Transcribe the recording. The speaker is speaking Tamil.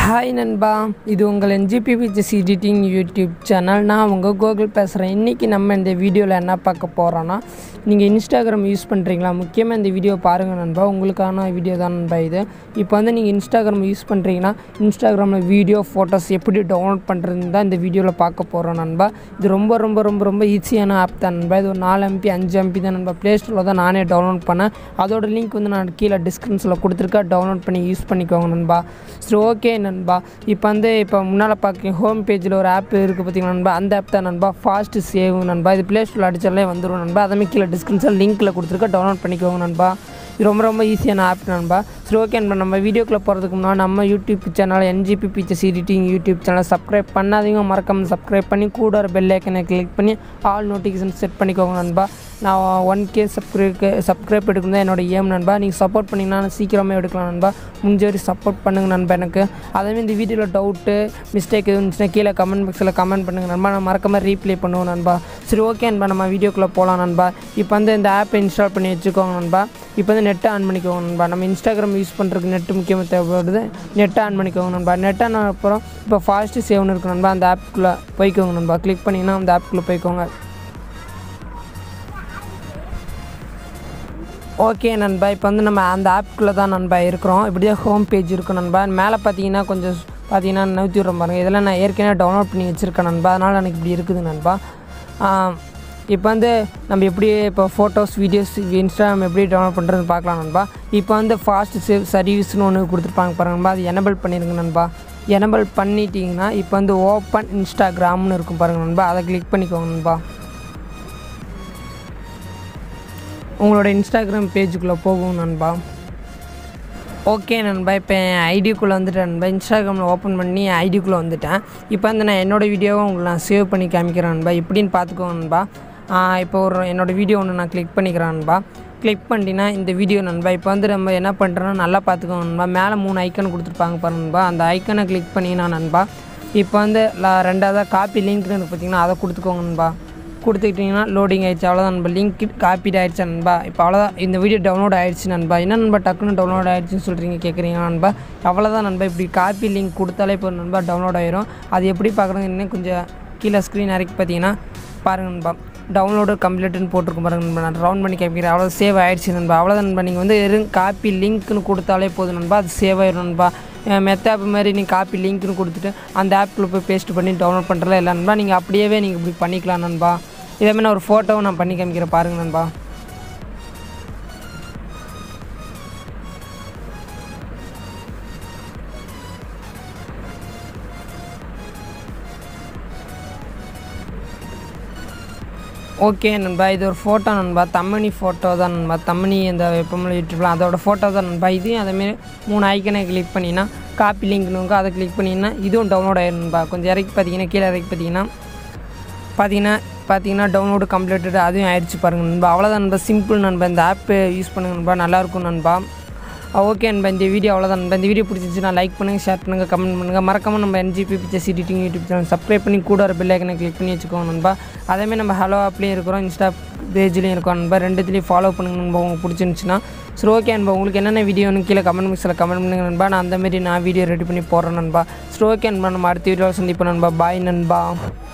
ஹாய் நண்பா இது உங்கள் NGP pictures editing YouTube channel நான் உங்கள் கோகுல் பேசுகிறேன் இன்றைக்கி நம்ம இந்த வீடியோவில் என்ன பார்க்க போகிறோன்னா நீங்கள் இன்ஸ்டாகிராம் யூஸ் பண்ணுறீங்களா முக்கியமாக இந்த வீடியோ பாருங்கள் நண்பா உங்களுக்கான வீடியோ தான் நண்பா இது இப்போ வந்து நீங்கள் இன்ஸ்டாகிராம் யூஸ் பண்ணுறீங்கன்னா இன்ஸ்டாகிராமில் வீடியோ ஃபோட்டோஸ் எப்படி டவுன்லோட் பண்ணுறதுன்னு தான் இந்த வீடியோவில் பார்க்க போகிறோம் நண்பா இது ரொம்ப ரொம்ப ரொம்ப ரொம்ப ஈஸியான ஆப் தான் நண்பா இது ஒரு நாலு எம்பி அஞ்சு எம்பி தான் நண்பா ப்ளே ஸ்டோரில் தான் நானே டவுன்லோட் பண்ணேன் அதோட லிங்க் வந்து நான் கீழே டிஸ்கிரிப்ஷனில் கொடுத்துருக்கேன் டவுன்லோட் பண்ணி யூஸ் பண்ணிக்கோங்க நண்பா சரி ஓகே நண்பா இப்போ வந்து இப்போ முன்னால் பார்க்க ஹோம் பேஜில் ஒரு ஆப் இருக்குது பார்த்தீங்களா நண்பா அந்த ஆப் தான் நண்பா ஃபாஸ்ட் சேவ் நண்பா இது ப்ளே ஸ்டோரில் அடிச்சாலே வந்துடும் நண்பா அதே கீழே டிஸ்கிரிப்ஷன் லிங்க்கில் கொடுத்துருக்க டவுன்லோட் பண்ணிக்கோங்க நண்பா இது ரொம்ப ரொம்ப ஈஸியான ஆப் நண்பா சரி ஓகே நண்பா நம்ம வீடியோக்குள்ளே போகிறதுக்கு முன்னாடி நம்ம YouTube channel NGP pictures editing YouTube channel subscribe பண்ணாதீங்க மறக்காம சப்ஸ்கிரைப் பண்ணி கூட ஒரு பெல் ஐக்கனை கிளிக் பண்ணி ஆல் நோட்டிஃபிகேஷன் செட் பண்ணிக்கோங்க நண்பா நான் ஒன் கே சப்ஸ்கிரைப் சப்ஸ்கிரைப் எடுக்கணும் தான் என்னோட ஏம் நண்பா நீங்கள் சப்போர்ட் பண்ணிங்கன்னா சீக்கிரமே எடுக்கலாம் நண்பா முடிஞ்ச வரைக்கும் சப்போர்ட் பண்ணுங்கள் நண்பா எனக்கு அதேமாதிரி இந்த வீடியோவில் டவுட்டு மிஸ்டேக் எதுவும் இருந்துச்சுன்னா கீழே கமெண்ட் பாக்ஸில் கமெண்ட் பண்ணுங்கள் நண்பா நான் மறக்காம ரீப்ளே பண்ணுவோம் நண்பா சரி ஓகே நண்பா நம்ம வீடியோக்குள்ளே போகலாம் நண்பா இப்போ வந்து இந்த ஆப்பை இன்ஸ்டால் பண்ணி வச்சுக்கோங்க நண்பா இப்போ வந்து நெட்டை ஆன் பண்ணிக்கோங்க நண்பா நம்ம இன்ஸ்டாகிராம் யூஸ் பண்ணுறதுக்கு நெட்டு முக்கியமாக தேவைப்படுது நெட்டை ஆன் பண்ணிக்கோங்க நண்பா நெட் ஆன் அப்புறம் இப்போ ஃபாஸ்ட்டு சேவ்னு இருக்கு நண்பா அந்த ஆப்புக்குள்ளே போய்க்கோங்க நண்பா கிளிக் பண்ணிங்கன்னா அந்த ஆப்புக்குள்ளே போய்க்கோங்க ஓகே நண்பா இப்போ வந்து நம்ம அந்த ஆப்புக்குள்ளே தான் நண்பா இருக்கிறோம் இப்படியே ஹோம் பேஜ் இருக்கும் நண்பா மேலே பார்த்தீங்கன்னா கொஞ்சம் பார்த்தீங்கன்னா நூற்றி விட்றோம் பாருங்கள் இதெல்லாம் நான் ஏற்கனவே டவுன்லோட் பண்ணி வச்சுருக்கேன் நண்பா அதனால் எனக்கு இப்படி இருக்குது நண்பா இப்போ வந்து நம்ம எப்படி இப்போ ஃபோட்டோஸ் வீடியோஸ் இன்ஸ்டாகிராம் எப்படி டவுன்லோட் பண்ணுறதுன்னு பார்க்கலாம் நண்பா இப்போ வந்து ஃபாஸ்ட் சேவ் சர்வீஸ்னு ஒன்று கொடுத்துருப்பாங்க பாருங்க நண்பா அது எனபிள் பண்ணிடுங்க நண்பா எனபிள் பண்ணிட்டீங்கன்னா இப்போ வந்து ஓப்பன் இன்ஸ்டாகிராம்னு இருக்கும் பாருங்கள் நண்பா அதை கிளிக் பண்ணிக்கோங்க நண்பா உங்களோட இன்ஸ்டாகிராம் பேஜுக்குள்ளே போகும் நண்பா ஓகே நண்பா இப்போ என் ஐடிக்குள்ளே வந்துட்டேன் நண்பா இன்ஸ்டாகிராமில் ஓப்பன் பண்ணி ஐடிக்குள்ளே வந்துட்டேன் இப்போ வந்து நான் என்னோடய வீடியோவை உங்களுக்கு நான் சேவ் பண்ணி காமிக்கிறேன் நண்பா இப்படின்னு பார்த்துக்கோங்க நண்பா இப்போ ஒரு என்னோடய வீடியோ ஒன்று நான் கிளிக் பண்ணிக்கிறேன் நண்பா கிளிக் பண்ணிட்டீங்கன்னா இந்த வீடியோ நண்பா இப்போ வந்து நம்ம என்ன பண்ணுறோன்னா நல்லா பார்த்துக்கோங்க நண்பா மேலே மூணு ஐக்கன் கொடுத்துருப்பாங்க பாருங்க நண்பா அந்த ஐக்கனை கிளிக் பண்ணிங்கன்னா நண்பா இப்போ வந்து ரெண்டாவதாக காப்பி லிங்க்னு பார்த்தீங்கன்னா அதை கொடுத்துக்கோங்க நண்பா கொடுத்துக்கிட்டிங்கன்னா லோடிங் ஆயிடுச்சு அவ்வளோதான் நண்பா லிங்க் காப்பிட் ஆயிடுச்சு நண்பா இப்போ அவ்வளோதான் இந்த வீடியோ டவுன்லோட் ஆயிடுச்சு நண்பா என்ன நண்பா டக்குன்னு டவுன்லோட் ஆயிடுச்சுன்னு சொல்கிறீங்க கேட்குறீங்க நண்பா அவ்வளோதான் நண்பா இப்படி காப்பி லிங்க் கொடுத்தாலே இப்போ நண்பா டவுன்லோட் ஆயிரும் அது எப்படி பார்க்குறது இன்னும் கொஞ்சம் கீழே ஸ்க்ரீன் இறக்கி பார்த்தீங்கன்னா பாருங்கள் நண்பா டவுன்லோடு கம்ப்ளீட்டுன்னு போட்டிருக்கும் பாருங்க நண்பா நான் ரவுண்ட் பண்ணி காமிக்கிறேன் அவ்வளோ சேவ் ஆயிடுச்சு நண்பா அவ்வளோதான் நண்பா நீங்கள் வந்து வெறும் காப்பி லிங்க்னு கொடுத்தாலே போதும் நண்பா அது சேவ் ஆயிடும் நண்பா மெத்த ஆப் மாதிரி நீங்கள் காப்பி லிங்க்னு கொடுத்துட்டு அந்த ஆப்பில் போய் பேஸ்ட் பண்ணி டவுன்லோட் பண்ணுறதுல இல்லை நண்பா நீங்கள் அப்படியே நீங்கள் இப்படி பண்ணிக்கலாம் நண்பா இதே மாதிரி ஒரு ஃபோட்டோவும் நான் பண்ணி காமிக்கிறேன் பாருங்கள் நண்பா ஓகே நண்பா இது ஒரு ஃபோட்டோ நண்பா தம்மணி ஃபோட்டோ தான் நண்பா தம்மணி இந்த எப்பவுமே யூடியூப்ல அதோட ஃபோட்டோ தான் நண்பா இதையும் அதேமாரி மூணு ஐக்கனை கிளிக் பண்ணிங்கன்னா காப்பி லிங்க்னுங்க அதை கிளிக் பண்ணிங்கன்னா இதுவும் டவுன்லோட் ஆயிடும் நண்பா கொஞ்சம் இறக்கி பார்த்தீங்கன்னா கீழே இறக்கி பார்த்தீங்கன்னா பார்த்தீங்கன்னா பார்த்தீங்கன்னா டவுன்லோடு கம்ப்ளீட்டட் அதுவும் ஆயிடுச்சு பாருங்கள் நண்பா அவ்வளோதான் நண்பா சிம்பிள் நண்பா இந்த ஆப்பு யூஸ் பண்ணுங்க நண்பா நல்லாயிருக்கும் நண்பா ஓகே நண்பா இந்த வீடியோ அவ்வளோதான் நண்பா இந்த வீடியோ பிடிச்சிச்சுன்னா லைக் பண்ணுங்கள் ஷேர் பண்ணுங்கள் கமெண்ட் பண்ணுங்கள் மறக்காமல் நம்ம NGP pictures editing YouTube channel subscribe பண்ணி கூட ஒரு பெல் ஐக்கனை கிளிக் பண்ணி வச்சுக்கோங்க நண்பா அதேமாதிரி நம்ம ஹலோ ஆப்லேயும் இருக்கிறோம் இன்ஸ்டா பேஜ்லேயும் இருக்கோம் நண்பா ரெண்டுத்துலேயும் ஃபாலோ பண்ணுங்க நண்பா உங்களுக்கு பிடிச்சிருந்துச்சுன்னா சரி ஓகே நண்பா உங்களுக்கு என்னென்ன வீடியோன்னு கீழே கமெண்ட் பாக்ஸில் கமெண்ட் பண்ணுங்க நண்பா நான் அந்தமாரி நான் வீடியோ ரெடி பண்ணி போடுறேன் நண்பா சரி ஓகே நண்பா நம்ம அடுத்த வீடியோவில் சந்திப்போம் நண்பா பாய் நண்பா